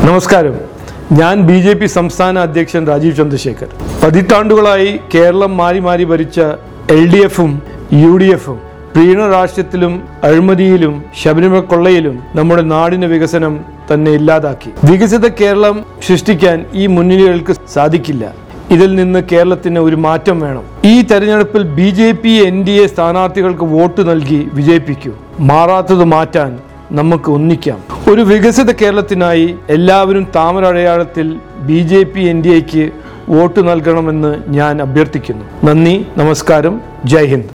നമസ്കാരം ഞാൻ B J P സംസ്ഥാന അധ്യക്ഷൻ രാജീവ് ചന്ദ്രശേഖർ പതിറ്റാണ്ടുകളായി കേരളം മാറി മാറി ഭരിച്ച എൽ ഡി എഫും യു ഡി എഫും പ്രീണ രാഷ്ട്രത്തിലും അഴിമതിയിലും ശബരിമല കൊള്ളയിലും നമ്മുടെ നാടിന് വികസനം തന്നെ ഇല്ലാതാക്കി വികസിത കേരളം സൃഷ്ടിക്കാൻ ഈ മുന്നണികൾക്ക് സാധിക്കില്ല ഇതിൽ നിന്ന് കേരളത്തിന് ഒരു മാറ്റം വേണം ഈ തെരഞ്ഞെടുപ്പിൽ B J P N D A സ്ഥാനാർത്ഥികൾക്ക് വോട്ട് നൽകി വിജയിപ്പിക്കൂ മാറാത്തത് മാറ്റാൻ നമുക്ക് ഒന്നിക്കാം ഒരു വികസിത കേരളത്തിനായി എല്ലാവരും താമര അടയാളത്തിൽ B J P N D എക്ക് വോട്ട് നൽകണമെന്ന് ഞാൻ അഭ്യർത്ഥിക്കുന്നു നന്ദി നമസ്കാരം ജയ് ഹിന്ദ്